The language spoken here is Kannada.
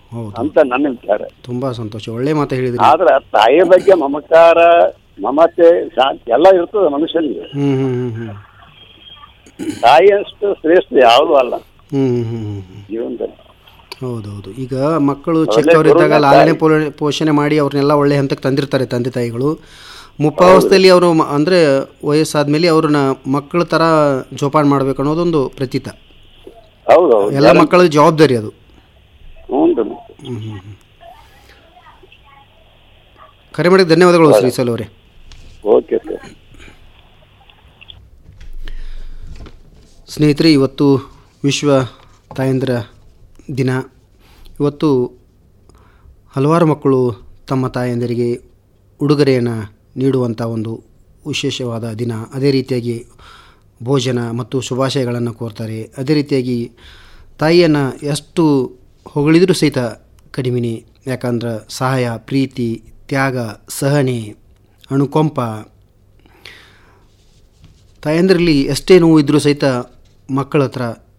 ಹೌದು ಅಂತ ನನ್ನ ವಿಚಾರ ತುಂಬ ಸಂತೋಷ ಒಳ್ಳೆ ಮಾತು ಹೇಳಿದ್ರಿ ಆದ್ರೆ ತಾಯಿಯ ಬಗ್ಗೆ ಮಮಕಾರ ಮಮತೆ ಶಾಂತಿ ಎಲ್ಲ ಇರ್ತದೆ ಮನುಷ್ಯನಿಗೆ ಹ್ಞೂ ಹ್ಞೂ ಹ್ಞೂ ಹ್ಞೂ ತಾಯಿ ಅಷ್ಟು ಶ್ರೇಷ್ಠ ಯಾವುದೂ ಅಲ್ಲ ಹ್ಞೂ ಹ್ಞೂ ಹ್ಞೂ ಜೀವನದಲ್ಲಿ ಹೌದೌದು ಈಗ ಮಕ್ಕಳು ಚಿಕ್ಕವರಿದ್ದಾಗ ಲಾಲನೆ ಪೋಲ- ಪೋಷಣೆ ಮಾಡಿ ಅವ್ರನ್ನೆಲ್ಲ ಒಳ್ಳೆ ಹಂತಕ್ಕೆ ತಂದಿರ್ತಾರೆ ತಂದೆ ತಾಯಿಗಳು ಮುಪ್ಪಾವಸ್ಥೆಯಲ್ಲಿ ಅವರು ಅಂದರೆ ವಯಸ್ಸಾದ್ಮೇಲೆ ಅವ್ರನ್ನ ಮಕ್ಕಳ ಥರ ಜೋಪಾನ ಮಾಡ್ಬೇಕು ಅನ್ನೋದೊಂದು ಪ್ರತೀತ ಹೌದೌದು ಎಲ್ಲ ಮಕ್ಕಳ ಜವಾಬ್ದಾರಿ ಅದು ಹ್ಞೂ ಹ್ಮ್, ಹ್ಮ್, ಹ್ಮ್. ಕರೆ ಮಾಡಿದ ಧನ್ಯವಾದಗಳು ಶ್ರೀಸಲ್ ಅವರೇ ಓಕೆ ಸರ್ ಸ್ನೇಹಿತರೆ ಇವತ್ತು ವಿಶ್ವ ತಾಯಂದ್ರ ದಿನ ಇವತ್ತು ಹಲವಾರು ಮಕ್ಕಳು ತಮ್ಮ ತಾಯಂದಿರಿಗೆ ಉಡುಗೊರೆಯನ್ನು ನೀಡುವಂಥ ಒಂದು ವಿಶೇಷವಾದ ದಿನ ಅದೇ ರೀತಿಯಾಗಿ ಭೋಜನ ಮತ್ತು ಶುಭಾಶಯಗಳನ್ನು ಕೋರ್ತಾರೆ ಅದೇ ರೀತಿಯಾಗಿ ತಾಯಿಯನ್ನು ಎಷ್ಟು ಹೊಗಳಿದರೂ ಸಹಿತ ಕಡಿಮೆನೇ ಯಾಕಂದ್ರೆ ಸಹಾಯ ಪ್ರೀತಿ ತ್ಯಾಗ ಸಹನೆ ಅಣುಕೊಂಪ ತಾಯಂದಿರಲ್ಲಿ ಎಷ್ಟೇ ನೋವು ಇದ್ದರೂ ಸಹಿತ ಮಕ್ಕಳ ಹತ್ರ